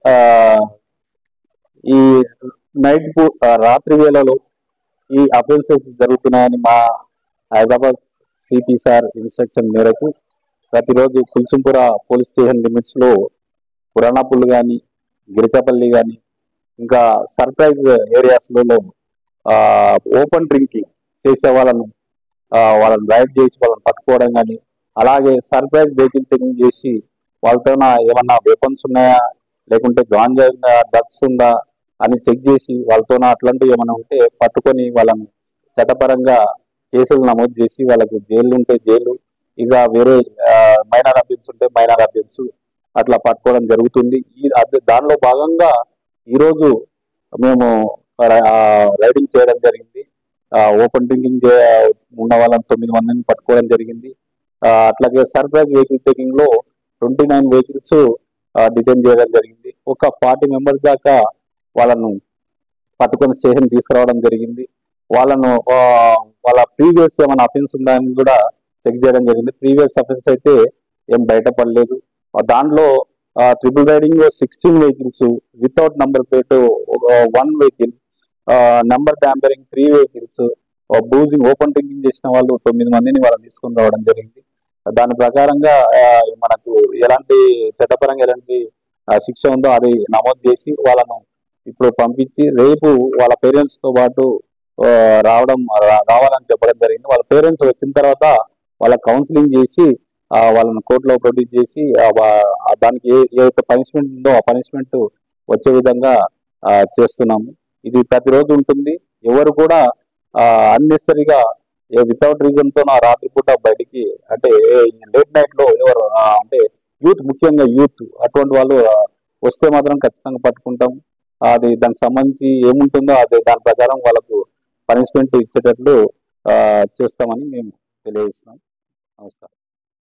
ఆ, ఈ నైట్ పూ- ఆ, రాత్రి వేళలో ఈ అఫెన్సెస్ జరుగుతున్నాయని మా హైదరాబాద్ సిపి సార్ ఇన్స్ట్రక్షన్ మేరకు ప్రతిరోజు కుల్సుంపుర పోలీస్ స్టేషన్ లిమిట్స్ లో పురాణాపుల్ కానీ గిరికపల్లి కానీ ఇంకా సర్ప్రైజ్ ఏరియాస్ లలో ఓపెన్ డ్రింకింగ్ చేసే వాళ్ళను ఆ, వాళ్ళని రైడ్ చేసి వాళ్ళని పట్టుకోవడం కానీ అలాగే సర్ప్రైజ్ వెహికల్ చెకింగ్ చేసి వాళ్ళతో ఏమన్నా వెపన్స్ ఉన్నాయా లేకుంటే గాంజా ఉందా డ్రగ్స్ ఉందా అని చెక్ చేసి వాళ్ళతో అట్లాంటివి ఏమైనా ఉంటే పట్టుకొని వాళ్ళని చట్టపరంగా కేసులు నమోదు చేసి వాళ్ళకు జైలు ఉంటే జైలు ఇక వేరే మైనర్ అభ్యర్థులు ఉంటే మైనర్ అభ్యర్థులు అట్లా పట్టుకోవడం జరుగుతుంది ఈ అద- దానిలో భాగంగా ఈరోజు మేము రైడింగ్ చేయడం జరిగింది ఓపెన్ డ్రింకింగ్ ఉన్న వాళ్ళని తొమ్మిది మందిని పట్టుకోవడం జరిగింది ఆ, అట్లాగే సర్ప్రైజ్ వెహికల్ చెకింగ్ లో ట్వంటీ నైన్ వెహికల్స్ డిటైన్ చేయడం జరిగింది ఒక ఫార్టీ మెంబర్స్ దాకా వాళ్ళను పట్టుకొని స్టేషన్ తీసుకురావడం జరిగింది వాళ్ళను ఆ, వాళ్ళ ప్రీవియస్ ఏమైనా అఫెన్స్ ఉందా అని కూడా చెక్ చేయడం జరిగింది ప్రీవియస్ అఫెన్స్ అయితే ఏం బయటపడలేదు ఆ, దాంట్లో triple riding sixteen vehicles without number plate one vehicle number tampering three vehicles boozing open drinking చేసిన వాళ్ళు తొమ్మిది మందిని వాళ్ళని తీసుకొని రావడం జరిగింది దాని ప్రకారంగా ఆ, మనకు ఎలాంటి చట్టపరంగా ఎలాంటి ఆ, శిక్ష ఉందో అది నమోదు చేసి వాళ్ళను ఇప్పుడు పంపించి రేపు వాళ్ళ పేరెంట్స్ తో పాటు ఆ, రావడం రా- రావాలని చెప్పడం జరిగింది వాళ్ళ పేరెంట్స్ వచ్చిన తర్వాత వాళ్ళ కౌన్సిలింగ్ చేసి ఆ, వాళ్ళని కోర్టులో ప్రొడ్యూస్ చేసి ఆ, వా- ఆ దానికి ఏ ఏదైతే పనిష్మెంట్ ఉందో ఆ పనిష్మెంట్ వచ్చే విధంగా ఆ, చేస్తున్నాము ఇది ప్రతిరోజు ఉంటుంది ఎవరు కూడా అన్నెసరిగా వితౌట్ రీజన్ తో నా రాత్రిపూట బయటికి అంటే లేట్ నైట్ లో ఎవరు ఆ, అంటే యూత్ ముఖ్యంగా యూత్ అటువంటి వాళ్ళు ఆ, వస్తే మాత్రం ఖచ్చితంగా పట్టుకుంటాం అది దానికి సంబంధించి ఏముంటుందో అదే దాని ప్రకారం వాళ్ళకు పనిష్మెంట్ ఇచ్చేటట్లు ఆ, చేస్తామని మేము తెలియజేస్తున్నాం నమస్కారం